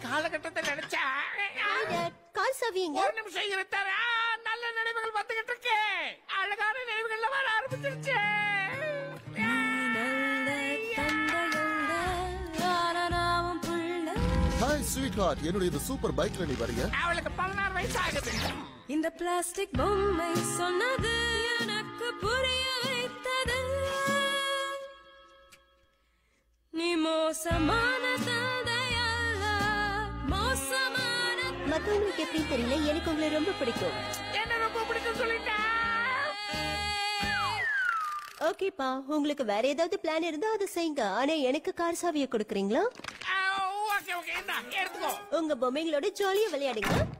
காலகட்டத்தை நினைச்சா Hi, Dad. Car சாவிங்க ஒரு நிமிஷம் இருத்தாரு ஆ, நல்ல நினைவுகள் வந்துகிட்டு இருக்கு அழகான நினைவுகள்ல வர ஆரம்பிச்சிருச்சு ஹாய் ஸ்வீட் ஹார்ட் என்னுடைய இந்த சூப்பர் பைக்ல நீ வரியா அவளுக்கு பதினாறு வயசு ஆகுது இந்த பிளாஸ்டிக் பொம்மை சொன்னது எனக்கு புரிய வைத்தது நீ மோசமான தந்தையல்ல மோசமான மத்தவங்களுக்கு எப்படி தெரியல எனக்கு உங்களை ரொம்ப பிடிக்கும் என்ன ரொம்ப பிடிக்கும் சொல்லிட்டா ஓகேப்பா உங்களுக்கு வேற ஏதாவது பிளான் இருந்தா அதை செய்யுங்க ஆனா எனக்கு கார் சாவியை கொடுக்குறீங்களா ஓகே ஓகே இந்தா எடுத்துக்கோ உங்க பொம்மைங்களோட ஜாலியா விளையாடுங்க